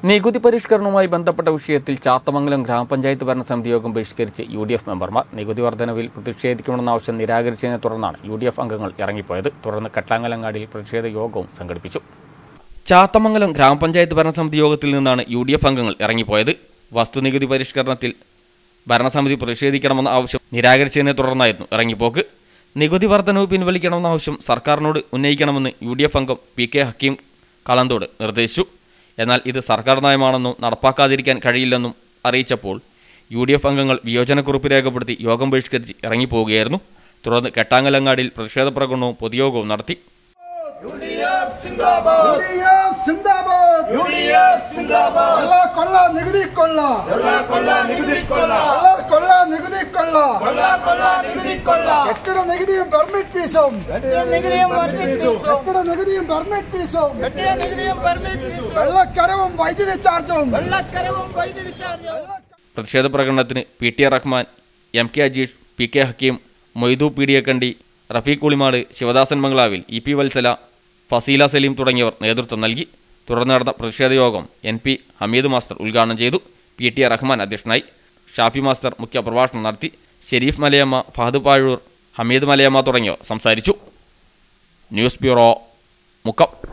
നികുതി പരിഷ്കരണവുമായി ബന്ധപ്പെട്ട വിഷയത്തിൽ ചാത്തമംഗലം ഗ്രാമപഞ്ചായത്ത് ഭരണസമിതി യോഗം ബഹിഷ്കരിച്ച് യു ഡി എഫ് മെമ്പർമാർ നികുതി വർധനവിൽ പ്രതിഷേധിക്കണമെന്ന ആവശ്യം നിരാകരിച്ചതിനെ തുടർന്നാണ് യു ഡി എഫ് അംഗങ്ങൾ ഇറങ്ങിപ്പോയത് തുടർന്ന് കെട്ടാങ്ങലങ്ങാടിയിൽ പ്രതിഷേധ യോഗവും സംഘടിപ്പിച്ചു ചാത്തമംഗലം ഗ്രാമപഞ്ചായത്ത് ഭരണസമിതി യോഗത്തിൽ നിന്നാണ് യു ഡി എഫ് അംഗങ്ങൾ ഇറങ്ങിപ്പോയത് വസ്തുനികുതി പരിഷ്കരണത്തിൽ ഭരണസമിതി പ്രതിഷേധിക്കണമെന്ന ആവശ്യം നിരാകരിച്ചതിനെ തുടർന്നായിരുന്നു ഇറങ്ങിപ്പോക്ക് നികുതി വർധനവ് പിൻവലിക്കണമെന്ന ആവശ്യം സർക്കാരിനോട് ഉന്നയിക്കണമെന്ന് യു ഡി എഫ് അംഗം പി കെ ഹക്കീം കളന്തോട് നിർദ്ദേശിച്ചു എന്നാൽ ഇത് സർക്കാർ നയമാണെന്നും നടപ്പാക്കാതിരിക്കാൻ കഴിയില്ലെന്നും അറിയിച്ചപ്പോൾ യു ഡി എഫ് അംഗങ്ങൾ വിയോജനക്കുറിപ്പ് രേഖപ്പെടുത്തി യോഗം ബഹിഷ്കരിച്ച് ഇറങ്ങിപ്പോവുകയായിരുന്നു തുടർന്ന് കെട്ടാങ്ങലങ്ങാടിയിൽ പ്രതിഷേധ പ്രകടനവും പൊതുയോഗവും നടത്തി യുഡിഎഫ് സിന്ദാബാദ് യുഡിഎഫ് സിന്ദാബാദ് യുഡിഎഫ് സിന്ദാബാദ് കൊള്ള കൊള്ള നികുതി കൊള്ള കൊള്ള കൊള്ള നികുതി കൊള്ള കൊള്ള കൊള്ള നികുതി കൊള്ള കൊള്ള കൊള്ള നികുതി കൊള്ള കെട്ടിട നികുതിയും പെർമിറ്റ് ഫീസും നികുതിയും വർദ്ധിപ്പിച്ചു കെട്ടിട നികുതിയും പെർമിറ്റ് ഫീസും കെട്ടിട നികുതിയും പെർമിറ്റ് ഫീസും വെള്ളക്കരവും വൈദ്യുതി ചാർജും വെള്ളക്കരവും വൈദ്യുതി ചാർജും പ്രതിഷേധ പ്രകടനത്തിന് P T Rahman M K Ajeesh P K Hakeem Moidu Peediyakkandi Rafeeq Ulimad Sivadasan മംഗളാവിൽ ഇ പി വത്സല ഫസീല സലീം തുടങ്ങിയവർ നേതൃത്വം നൽകി തുടർന്ന് നടന്ന പ്രതിഷേധ യോഗം എൻ പി ഹമീദ് മാസ്റ്റർ ഉദ്ഘാടനം ചെയ്തു പി ടി റഹ്മാൻ അധ്യക്ഷനായി ഷാഫി മാസ്റ്റർ മുഖ്യ പ്രഭാഷണം നടത്തി ഷെരീഫ് മലയമ്മ ഫഹദ് പാഴൂർ ഹമീദ് മലയമ്മ തുടങ്ങിയവർ സംസാരിച്ചു ന്യൂസ് ബ്യൂറോ മുക്കം